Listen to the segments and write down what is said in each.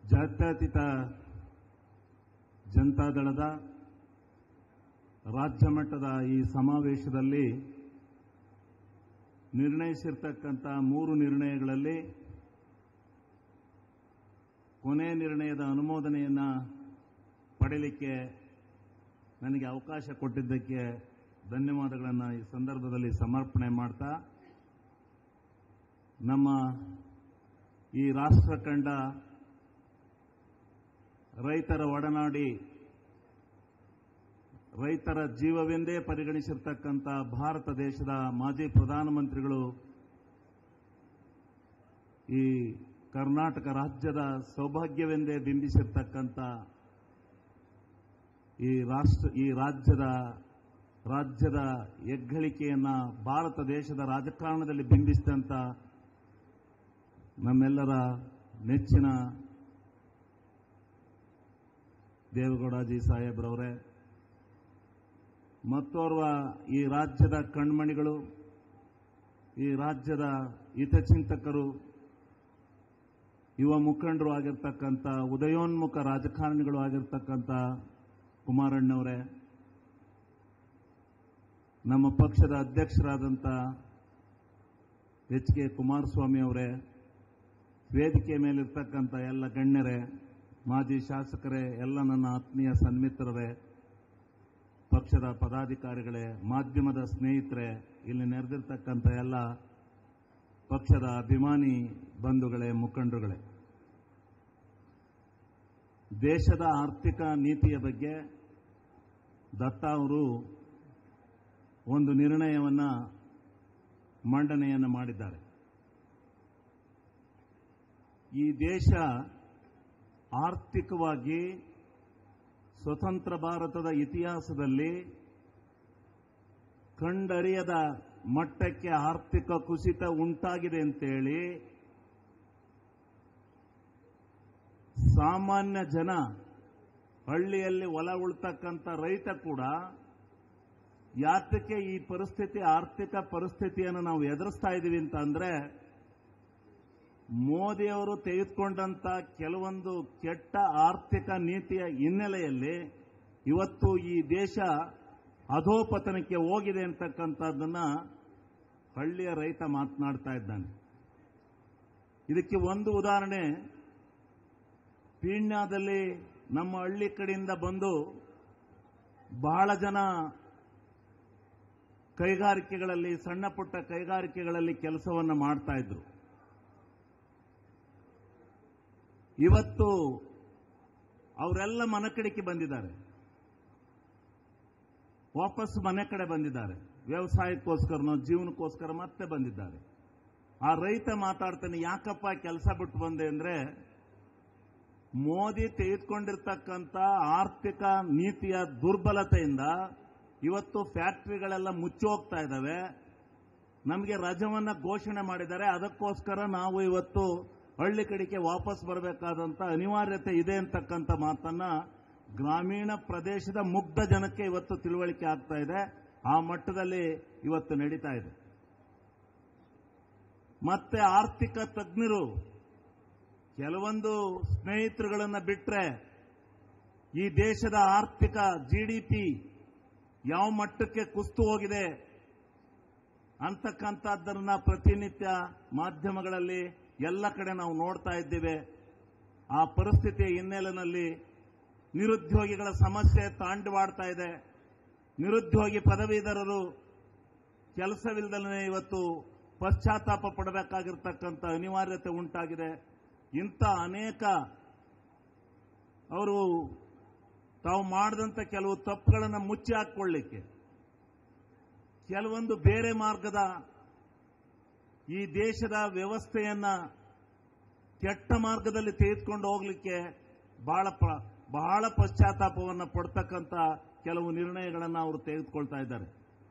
ಜಾತ್ಯತೀತ ಜನತಾದಳದ ರಾಜ್ಯ ಮಟ್ಟದ ಈ ಸಮಾವೇಶದಲ್ಲಿ ನಿರ್ಣಯಿಸಿರ್ತಕ್ಕಂಥ ಮೂರು ನಿರ್ಣಯಗಳಲ್ಲಿ ಕೊನೆ ನಿರ್ಣಯದ ಅನುಮೋದನೆಯನ್ನ ಪಡೆಯಲಿಕ್ಕೆ ನನಗೆ ಅವಕಾಶ ಕೊಟ್ಟಿದ್ದಕ್ಕೆ ಧನ್ಯವಾದಗಳನ್ನು ಈ ಸಂದರ್ಭದಲ್ಲಿ ಸಮರ್ಪಣೆ ಮಾಡ್ತಾ ನಮ್ಮ ಈ ರಾಷ್ಟ್ರ ಕಂಡ ರೈತರ ಒಡನಾಡಿ ರೈತರ ಜೀವವೆಂದೇ ಪರಿಗಣಿಸಿರ್ತಕ್ಕಂಥ ಭಾರತ ದೇಶದ ಮಾಜಿ ಪ್ರಧಾನಮಂತ್ರಿಗಳು ಈ ಕರ್ನಾಟಕ ರಾಜ್ಯದ ಸೌಭಾಗ್ಯವೆಂದೇ ಬಿಂಬಿಸಿರ್ತಕ್ಕಂಥ ಈ ರಾಷ್ಟ್ರ ಈ ರಾಜ್ಯದ ರಾಜ್ಯದ ಹೆಗ್ಗಳಿಕೆಯನ್ನ ಭಾರತ ದೇಶದ ರಾಜಕಾರಣದಲ್ಲಿ ಬಿಂಬಿಸಿದಂಥ ನಮ್ಮೆಲ್ಲರ ನೆಚ್ಚಿನ ದೇವೇಗೌಡಜಿ ಸಾಹೇಬ್ರವರೇ ಮತ್ತೋರ್ವ ಈ ರಾಜ್ಯದ ಕಣ್ಮಣಿಗಳು ಈ ರಾಜ್ಯದ ಹಿತಚಿಂತಕರು ಯುವ ಮುಖಂಡರು ಆಗಿರ್ತಕ್ಕಂಥ ಉದಯೋನ್ಮುಖ ರಾಜಕಾರಣಿಗಳು ಆಗಿರ್ತಕ್ಕಂಥ ಕುಮಾರಣ್ಣವರೇ ನಮ್ಮ ಪಕ್ಷದ ಅಧ್ಯಕ್ಷರಾದಂಥ ಎಚ್ ಕೆ ಕುಮಾರಸ್ವಾಮಿ ಅವರೇ ವೇದಿಕೆ ಮೇಲಿರ್ತಕ್ಕಂಥ ಎಲ್ಲ ಗಣ್ಯರೇ ಮಾಜಿ ಶಾಸಕರೇ ಎಲ್ಲ ನನ್ನ ಆತ್ಮೀಯ ಸನ್ಮಿತ್ರರೇ ಪಕ್ಷದ ಪದಾಧಿಕಾರಿಗಳೇ ಮಾಧ್ಯಮದ ಸ್ನೇಹಿತರೆ ಇಲ್ಲಿ ನೆರೆದಿರ್ತಕ್ಕಂಥ ಎಲ್ಲ ಪಕ್ಷದ ಅಭಿಮಾನಿ ಬಂಧುಗಳೇ ಮುಖಂಡರುಗಳೇ ದೇಶದ ಆರ್ಥಿಕ ನೀತಿಯ ಬಗ್ಗೆ ದತ್ತಾ ಅವರು ಒಂದು ನಿರ್ಣಯವನ್ನ ಮಂಡನೆಯನ್ನು ಮಾಡಿದ್ದಾರೆ ಈ ದೇಶ ಆರ್ಥಿಕವಾಗಿ ಸ್ವತಂತ್ರ ಭಾರತದ ಇತಿಹಾಸದಲ್ಲಿ ಕಂಡರಿಯದ ಮಟ್ಟಕ್ಕೆ ಆರ್ಥಿಕ ಕುಸಿತ ಉಂಟಾಗಿದೆ ಅಂತೇಳಿ ಸಾಮಾನ್ಯ ಜನ ಹಳ್ಳಿಯಲ್ಲಿ ಹೊಲ ಉಳ್ತಕ್ಕಂಥ ರೈತ ಕೂಡ ಯಾತಕ್ಕೆ ಈ ಪರಿಸ್ಥಿತಿ ಆರ್ಥಿಕ ಪರಿಸ್ಥಿತಿಯನ್ನು ನಾವು ಎದುರಿಸ್ತಾ ಇದ್ದೀವಿ ಅಂತ ಅಂದ್ರೆ ಮೋದಿಯವರು ತೆಗೆದುಕೊಂಡಂತ ಕೆಲವೊಂದು ಕೆಟ್ಟ ಆರ್ಥಿಕ ನೀತಿಯ ಹಿನ್ನೆಲೆಯಲ್ಲಿ ಇವತ್ತು ಈ ದೇಶ ಅಧೋಪತನಕ್ಕೆ ಹೋಗಿದೆ ಅಂತಕ್ಕಂಥದ್ದನ್ನ ಹಳ್ಳಿಯ ರೈತ ಮಾತನಾಡ್ತಾ ಇದ್ದಾನೆ ಇದಕ್ಕೆ ಒಂದು ಉದಾಹರಣೆ ಪೀಣ್ಯದಲ್ಲಿ ನಮ್ಮ ಹಳ್ಳಿ ಕಡೆಯಿಂದ ಬಂದು ಬಹಳ ಜನ ಕೈಗಾರಿಕೆಗಳಲ್ಲಿ ಸಣ್ಣ ಪುಟ್ಟ ಕೈಗಾರಿಕೆಗಳಲ್ಲಿ ಕೆಲಸವನ್ನು ಮಾಡ್ತಾ ಇದ್ರು ಇವತ್ತು ಅವರೆಲ್ಲ ಮನೆ ಕಡೆಗೆ ಬಂದಿದ್ದಾರೆ ವಾಪಸ್ ಮನೆ ಕಡೆ ಬಂದಿದ್ದಾರೆ ವ್ಯವಸಾಯಕ್ಕೋಸ್ಕರನೋ ಜೀವನಕ್ಕೋಸ್ಕರ ಮತ್ತೆ ಬಂದಿದ್ದಾರೆ ಆ ರೈತ ಮಾತಾಡ್ತಾನೆ ಯಾಕಪ್ಪ ಕೆಲಸ ಬಿಟ್ಟು ಬಂದೆ ಅಂದ್ರೆ ಮೋದಿ ತೆಗೆದುಕೊಂಡಿರ್ತಕ್ಕಂಥ ಆರ್ಥಿಕ ನೀತಿಯ ದುರ್ಬಲತೆಯಿಂದ ಇವತ್ತು ಫ್ಯಾಕ್ಟರಿಗಳೆಲ್ಲ ಮುಚ್ಚಿ ಹೋಗ್ತಾ ಇದ್ದಾವೆ ನಮಗೆ ರಜವನ್ನ ಘೋಷಣೆ ಮಾಡಿದ್ದಾರೆ ಅದಕ್ಕೋಸ್ಕರ ನಾವು ಇವತ್ತು ಹಳ್ಳಿ ಕಡೆಗೆ ವಾಪಸ್ ಬರಬೇಕಾದಂತ ಅನಿವಾರ್ಯತೆ ಇದೆ ಅಂತಕ್ಕಂಥ ಮಾತನ್ನ ಗ್ರಾಮೀಣ ಪ್ರದೇಶದ ಮುಗ್ಧ ಜನಕ್ಕೆ ಇವತ್ತು ತಿಳುವಳಿಕೆ ಆಗ್ತಾ ಇದೆ ಆ ಮಟ್ಟದಲ್ಲಿ ಇವತ್ತು ನಡೀತಾ ಇದೆ ಮತ್ತೆ ಆರ್ಥಿಕ ತಜ್ಞರು ಕೆಲವೊಂದು ಸ್ನೇಹಿತರುಗಳನ್ನ ಬಿಟ್ರೆ ಈ ದೇಶದ ಆರ್ಥಿಕ ಜಿಡಿಪಿ ಯಾವ ಮಟ್ಟಕ್ಕೆ ಕುಸ್ತು ಹೋಗಿದೆ ಅಂತಕ್ಕಂಥದ್ದನ್ನ ಪ್ರತಿನಿತ್ಯ ಮಾಧ್ಯಮಗಳಲ್ಲಿ ಎಲ್ಲ ಕಡೆ ನಾವು ನೋಡ್ತಾ ಇದ್ದೇವೆ ಆ ಪರಿಸ್ಥಿತಿಯ ಹಿನ್ನೆಲೆಯಲ್ಲಿ ನಿರುದ್ಯೋಗಿಗಳ ಸಮಸ್ಯೆ ತಾಂಡವಾಡ್ತಾ ಇದೆ ನಿರುದ್ಯೋಗಿ ಪದವೀಧರರು ಕೆಲಸವಿಲ್ಲದಲೇ ಇವತ್ತು ಪಶ್ಚಾತ್ತಾಪ ಪಡಬೇಕಾಗಿರ್ತಕ್ಕಂಥ ಅನಿವಾರ್ಯತೆ ಉಂಟಾಗಿದೆ ಇಂಥ ಅನೇಕ ಅವರು ತಾವು ಮಾಡಿದಂಥ ಕೆಲವು ತಪ್ಪುಗಳನ್ನು ಮುಚ್ಚಿ ಹಾಕೊಳ್ಳಿಕ್ಕೆ ಕೆಲವೊಂದು ಬೇರೆ ಮಾರ್ಗದ ಈ ದೇಶದ ವ್ಯವಸ್ಥೆಯನ್ನ ಕೆಟ್ಟ ಮಾರ್ಗದಲ್ಲಿ ತೆಗೆದುಕೊಂಡು ಹೋಗ್ಲಿಕ್ಕೆ ಬಹಳ ಪ್ರ- ಬಹಳ ಪಶ್ಚಾತ್ತಾಪವನ್ನು ಪಡ್ತಕ್ಕಂಥ ಕೆಲವು ನಿರ್ಣಯಗಳನ್ನು ಅವರು ತೆಗೆದುಕೊಳ್ತಾ ಇದ್ದಾರೆ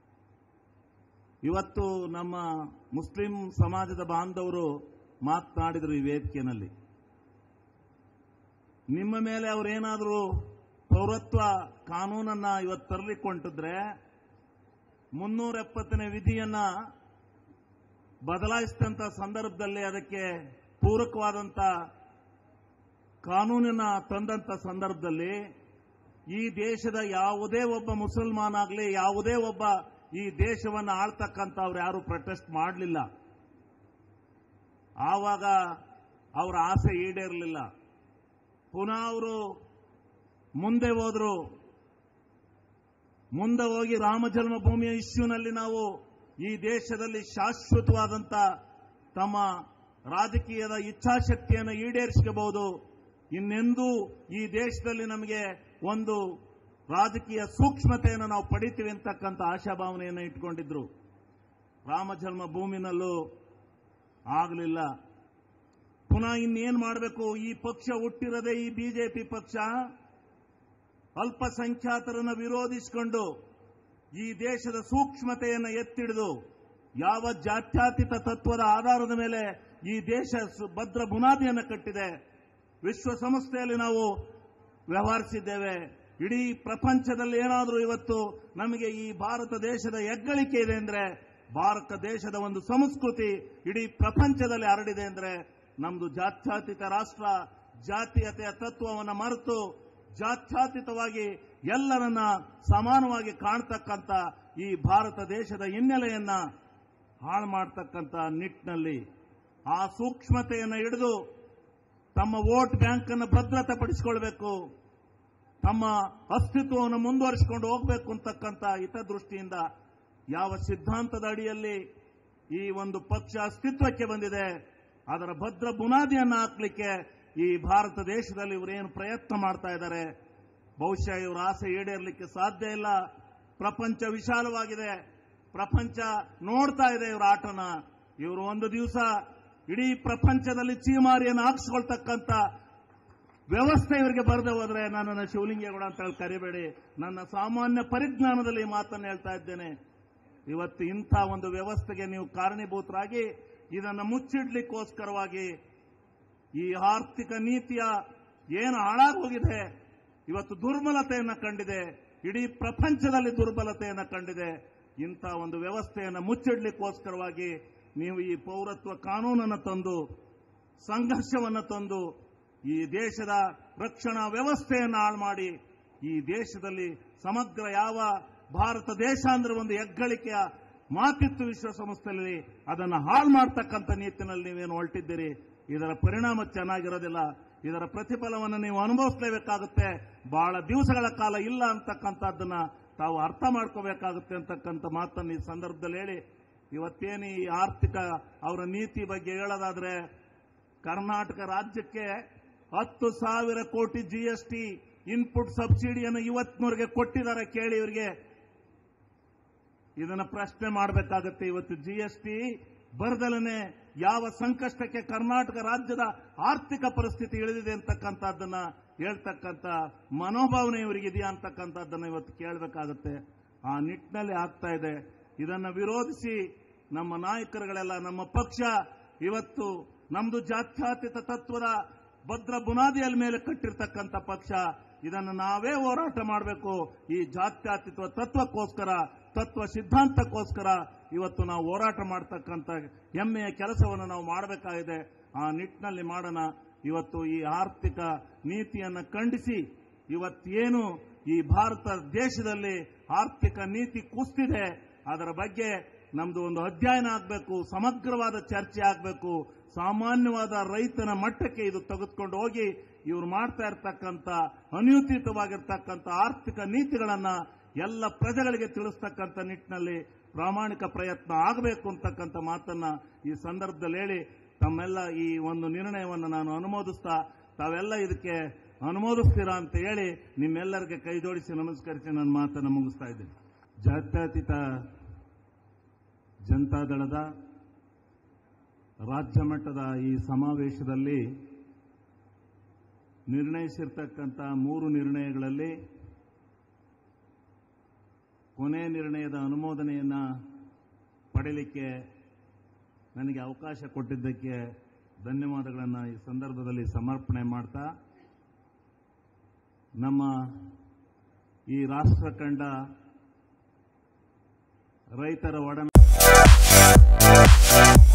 ಇವತ್ತು ನಮ್ಮ ಮುಸ್ಲಿಂ ಸಮಾಜದ ಬಾಂಧವರು ಮಾತನಾಡಿದರು ಈ ವೇದಿಕೆಯಲ್ಲಿ ನಿಮ್ಮ ಮೇಲೆ ಅವರೇನಾದರೂ ಪೌರತ್ವ ಕಾನೂನನ್ನ ಇವತ್ತು ತರಲಿಕ್ಕೆ ಹೊಂಟಿದ್ರೆ ಮುನ್ನೂರ ಎಪ್ಪತ್ತನೇ ವಿಧಿಯನ್ನ ಬದಲಾಯಿಸಿದಂಥ ಸಂದರ್ಭದಲ್ಲಿ ಅದಕ್ಕೆ ಪೂರಕವಾದಂಥ ಕಾನೂನಿನ ತಂದಂತ ಸಂದರ್ಭದಲ್ಲಿ ಈ ದೇಶದ ಯಾವುದೇ ಒಬ್ಬ ಮುಸಲ್ಮಾನ್ ಆಗಲಿ ಯಾವುದೇ ಒಬ್ಬ ಈ ದೇಶವನ್ನು ಆಳ್ತಕ್ಕಂಥವ್ರು ಯಾರು ಪ್ರೊಟೆಸ್ಟ್ ಮಾಡಲಿಲ್ಲ ಆವಾಗ ಅವರ ಆಸೆ ಈಡೇರಲಿಲ್ಲ ಪುನಃ ಅವರು ಮುಂದೆ ಹೋದ್ರು ಮುಂದೆ ಹೋಗಿ ರಾಮ ಜನ್ಮಭೂಮಿಯ ಇಶ್ಯೂನಲ್ಲಿ ನಾವು ಈ ದೇಶದಲ್ಲಿ ಶಾಶ್ವತವಾದಂತ ತಮ್ಮ ರಾಜಕೀಯದ ಇಚ್ಛಾಶಕ್ತಿಯನ್ನು ಈಡೇರಿಸಿಕಬಹುದು ಇನ್ನೆಂದೂ ಈ ದೇಶದಲ್ಲಿ ನಮಗೆ ಒಂದು ರಾಜಕೀಯ ಸೂಕ್ಷ್ಮತೆಯನ್ನು ನಾವು ಪಡಿತೀವಿ ಅಂತಕ್ಕಂಥ ಆಶಾಭಾವನೆಯನ್ನು ಇಟ್ಕೊಂಡಿದ್ರು ರಾಮ ಜನ್ಮಭೂಮಿನಲ್ಲೂ ಆಗಲಿಲ್ಲ ಪುನಃ ಇನ್ನೇನ್ ಮಾಡಬೇಕು ಈ ಪಕ್ಷ ಹುಟ್ಟಿರದೆ ಈ ಬಿಜೆಪಿ ಪಕ್ಷ ಅಲ್ಪಸಂಖ್ಯಾತರನ್ನು ವಿರೋಧಿಸಿಕೊಂಡು ಈ ದೇಶದ ಸೂಕ್ಷ್ಮತೆಯನ್ನು ಎತ್ತಿಡಿದು ಯಾವ ಜಾತ್ಯತೀತ ತತ್ವದ ಆಧಾರದ ಮೇಲೆ ಈ ದೇಶ ಸು- ಭದ್ರ ಬುನಾದಿಯನ್ನು ಕಟ್ಟಿದೆ ವಿಶ್ವಸಂಸ್ಥೆಯಲ್ಲಿ ನಾವು ವ್ಯವಹರಿಸಿದ್ದೇವೆ ಇಡೀ ಪ್ರಪಂಚದಲ್ಲಿ ಏನಾದರೂ ಇವತ್ತು ನಮಗೆ ಈ ಭಾರತ ದೇಶದ ಹೆಗ್ಗಳಿಕೆ ಇದೆ ಅಂದ್ರೆ ಭಾರತ ದೇಶದ ಒಂದು ಸಂಸ್ಕೃತಿ ಇಡೀ ಪ್ರಪಂಚದಲ್ಲಿ ಹರಡಿದೆ ಅಂದ್ರೆ ನಮ್ದು ಜಾತ್ಯತೀತ ರಾಷ್ಟ್ರ ಜಾತೀಯತೆಯ ತತ್ವವನ್ನು ಮರೆತು ಜಾತ್ಯತೀತವಾಗಿ ಎಲ್ಲರನ್ನ ಸಮಾನವಾಗಿ ಕಾಣ್ತಕ್ಕಂಥ ಈ ಭಾರತ ದೇಶದ ಹಿನ್ನೆಲೆಯನ್ನ ಹಾಳು ಮಾಡತಕ್ಕಂಥ ನಿಟ್ಟಿನಲ್ಲಿ ಆ ಸೂಕ್ಷ್ಮತೆಯನ್ನು ಹಿಡಿದು ತಮ್ಮ ವೋಟ್ ಬ್ಯಾಂಕ್ ಅನ್ನು ಭದ್ರತೆಪಡಿಸಿಕೊಳ್ಬೇಕು ತಮ್ಮ ಅಸ್ತಿತ್ವವನ್ನು ಮುಂದುವರಿಸಿಕೊಂಡು ಹೋಗಬೇಕು ಅಂತಕ್ಕಂಥ ಹಿತದೃಷ್ಟಿಯಿಂದ ಯಾವ ಸಿದ್ಧಾಂತದ ಅಡಿಯಲ್ಲಿ ಈ ಒಂದು ಪಕ್ಷ ಅಸ್ತಿತ್ವಕ್ಕೆ ಬಂದಿದೆ ಅದರ ಭದ್ರ ಬುನಾದಿಯನ್ನು ಹಾಕಲಿಕ್ಕೆ ಈ ಭಾರತ ದೇಶದಲ್ಲಿ ಇವರೇನು ಪ್ರಯತ್ನ ಮಾಡ್ತಾ ಇದ್ದಾರೆ ಬಹುಶಃ ಇವರ ಆಸೆ ಈಡೇರಲಿಕ್ಕೆ ಸಾಧ್ಯ ಇಲ್ಲ ಪ್ರಪಂಚ ವಿಶಾಲವಾಗಿದೆ ಪ್ರಪಂಚ ನೋಡ್ತಾ ಇದೆ ಇವರ ಆಟನ ಇವರು ಒಂದು ದಿವಸ ಇಡೀ ಪ್ರಪಂಚದಲ್ಲಿ ಚೀಮಾರಿಯನ್ನು ಹಾಕಿಸ್ಕೊಳ್ತಕ್ಕಂಥ ವ್ಯವಸ್ಥೆ ಇವರಿಗೆ ಬರದೆ ಹೋದ್ರೆ ನನ್ನನ್ನು ಶಿವಲಿಂಗೇಗೌಡ ಅಂತ ಹೇಳಿ ಕರಿಬೇಡಿ ನನ್ನ ಸಾಮಾನ್ಯ ಪರಿಜ್ಞಾನದಲ್ಲಿ ಈ ಮಾತನ್ನು ಹೇಳ್ತಾ ಇದ್ದೇನೆ ಇವತ್ತು ಇಂಥ ಒಂದು ವ್ಯವಸ್ಥೆಗೆ ನೀವು ಕಾರಣೀಭೂತರಾಗಿ ಇದನ್ನು ಮುಚ್ಚಿಡ್ಲಿಕ್ಕೋಸ್ಕರವಾಗಿ ಈ ಆರ್ಥಿಕ ನೀತಿಯ ಏನು ಹಾಳಾಗೋಗಿದೆ ಇವತ್ತು ದುರ್ಬಲತೆಯನ್ನು ಕಂಡಿದೆ ಇಡೀ ಪ್ರಪಂಚದಲ್ಲಿ ದುರ್ಬಲತೆಯನ್ನು ಕಂಡಿದೆ ಇಂಥ ಒಂದು ವ್ಯವಸ್ಥೆಯನ್ನು ಮುಚ್ಚಿಡ್ಲಿಕ್ಕೋಸ್ಕರವಾಗಿ ನೀವು ಈ ಪೌರತ್ವ ಕಾನೂನನ್ನು ತಂದು ಸಂಘರ್ಷವನ್ನು ತಂದು ಈ ದೇಶದ ರಕ್ಷಣಾ ವ್ಯವಸ್ಥೆಯನ್ನು ಹಾಳು ಮಾಡಿ ಈ ದೇಶದಲ್ಲಿ ಸಮಗ್ರ ಯಾವ ಭಾರತ ದೇಶ ಅಂದ್ರೆ ಒಂದು ಹೆಗ್ಗಳಿಕೆಯ ಮಾತಿತ್ತು ವಿಶ್ವಸಂಸ್ಥೆಯಲ್ಲಿ ಅದನ್ನು ಹಾಳು ಮಾಡ್ತಕ್ಕಂಥ ನಿಟ್ಟಿನಲ್ಲಿ ನೀವೇನು ಹೊರಟಿದ್ದೀರಿ ಇದರ ಪರಿಣಾಮ ಚೆನ್ನಾಗಿರೋದಿಲ್ಲ ಇದರ ಪ್ರತಿಫಲವನ್ನು ನೀವು ಅನುಭವಿಸಲೇಬೇಕಾಗುತ್ತೆ ಬಹಳ ದಿವಸಗಳ ಕಾಲ ಇಲ್ಲ ಅಂತಕ್ಕಂಥದ್ದನ್ನ ತಾವು ಅರ್ಥ ಮಾಡ್ಕೋಬೇಕಾಗುತ್ತೆ ಅಂತಕ್ಕಂಥ ಮಾತನ್ನು ಈ ಸಂದರ್ಭದಲ್ಲಿ ಹೇಳಿ ಇವತ್ತೇನು ಈ ಆರ್ಥಿಕ ಅವರ ನೀತಿ ಬಗ್ಗೆ ಹೇಳೋದಾದ್ರೆ ಕರ್ನಾಟಕ ರಾಜ್ಯಕ್ಕೆ ಹತ್ತು ಸಾವಿರ ಕೋಟಿ ಜಿಎಸ್ಟಿ ಇನ್ಪುಟ್ ಸಬ್ಸಿಡಿಯನ್ನು ಇವತ್ತಿನವರೆಗೆ ಕೊಟ್ಟಿದ್ದಾರೆ ಕೇಳಿ ಇವರಿಗೆ ಇದನ್ನ ಪ್ರಶ್ನೆ ಮಾಡಬೇಕಾಗತ್ತೆ ಇವತ್ತು ಜಿಎಸ್ಟಿ ಬರದಲನೆ ಯಾವ ಸಂಕಷ್ಟಕ್ಕೆ ಕರ್ನಾಟಕ ರಾಜ್ಯದ ಆರ್ಥಿಕ ಪರಿಸ್ಥಿತಿ ಇಳಿದಿದೆ ಅಂತಕ್ಕಂಥದ್ದನ್ನ ಹೇಳ್ತಕ್ಕಂಥ ಮನೋಭಾವನೆ ಇವರಿಗಿದೆಯಾ ಅಂತಕ್ಕಂಥದ್ದನ್ನ ಇವತ್ತು ಕೇಳಬೇಕಾಗುತ್ತೆ ಆ ನಿಟ್ಟಿನಲ್ಲಿ ಆಗ್ತಾ ಇದೆ ಇದನ್ನ ವಿರೋಧಿಸಿ ನಮ್ಮ ನಾಯಕರುಗಳೆಲ್ಲ ನಮ್ಮ ಪಕ್ಷ ಇವತ್ತು ನಮ್ದು ಜಾತ್ಯತೀತ ತತ್ವದ ಭದ್ರ ಬುನಾದಿಯ ಮೇಲೆ ಕಟ್ಟಿರ್ತಕ್ಕಂಥ ಪಕ್ಷ ಇದನ್ನು ನಾವೇ ಹೋರಾಟ ಮಾಡಬೇಕು ಈ ಜಾತ್ಯತೀತ ತತ್ವಕ್ಕೋಸ್ಕರ ತತ್ವ ಸಿದ್ಧಾಂತಕ್ಕೋಸ್ಕರ ಇವತ್ತು ನಾವು ಹೋರಾಟ ಮಾಡತಕ್ಕಂಥ ಹೆಮ್ಮೆಯ ಕೆಲಸವನ್ನು ನಾವು ಮಾಡಬೇಕಾಗಿದೆ ಆ ನಿಟ್ಟಿನಲ್ಲಿ ಮಾಡೋಣ ಇವತ್ತು ಈ ಆರ್ಥಿಕ ನೀತಿಯನ್ನು ಖಂಡಿಸಿ ಇವತ್ತೇನು ಈ ಭಾರತ ದೇಶದಲ್ಲಿ ಆರ್ಥಿಕ ನೀತಿ ಕುಸ್ತಿದೆ ಅದರ ಬಗ್ಗೆ ನಮ್ದು ಒಂದು ಅಧ್ಯಯನ ಆಗಬೇಕು ಸಮಗ್ರವಾದ ಚರ್ಚೆ ಆಗಬೇಕು ಸಾಮಾನ್ಯವಾದ ರೈತನ ಮಟ್ಟಕ್ಕೆ ಇದು ತೆಗೆದುಕೊಂಡು ಹೋಗಿ ಇವರು ಮಾಡ್ತಾ ಇರ್ತಕ್ಕಂಥ ಅನಿಯಂತ್ರಿತವಾಗಿರ್ತಕ್ಕಂಥ ಆರ್ಥಿಕ ನೀತಿಗಳನ್ನ ಎಲ್ಲ ಪ್ರಜೆಗಳಿಗೆ ತಿಳಿಸ್ತಕ್ಕಂಥ ನಿಟ್ಟಿನಲ್ಲಿ ಪ್ರಾಮಾಣಿಕ ಪ್ರಯತ್ನ ಆಗಬೇಕು ಅಂತಕ್ಕಂಥ ಮಾತನ್ನ ಈ ಸಂದರ್ಭದಲ್ಲಿ ಹೇಳಿ ತಮ್ಮೆಲ್ಲ ಈ ಒಂದು ನಿರ್ಣಯವನ್ನು ನಾನು ಅನುಮೋದಿಸ್ತಾ ತಾವೆಲ್ಲ ಇದಕ್ಕೆ ಅನುಮೋದಿಸ್ತೀರಾ ಅಂತ ಹೇಳಿ ನಿಮ್ಮೆಲ್ಲರಿಗೆ ಕೈ ಜೋಡಿಸಿ ನಮಸ್ಕರಿಸಿ ನನ್ನ ಮಾತನ್ನು ಮುಗಿಸ್ತಾ ಇದ್ದೀನಿ ಜಾತ್ಯತೀತ ಜನತಾದಳದ ರಾಜ್ಯ ಮಟ್ಟದ ಈ ಸಮಾವೇಶದಲ್ಲಿ ನಿರ್ಣಯಿಸಿರ್ತಕ್ಕಂಥ ಮೂರು ನಿರ್ಣಯಗಳಲ್ಲಿ ಕೊನೆ ನಿರ್ಣಯದ ಅನುಮೋದನೆಯನ್ನ ಪಡೆಯಲಿಕ್ಕೆ ನನಗೆ ಅವಕಾಶ ಕೊಟ್ಟಿದ್ದಕ್ಕೆ ಧನ್ಯವಾದಗಳನ್ನು ಈ ಸಂದರ್ಭದಲ್ಲಿ ಸಮರ್ಪಣೆ ಮಾಡ್ತಾ ನಮ್ಮ ಈ ರಾಷ್ಟ್ರ ಕಂಡ ರೈತರ ಒಡನ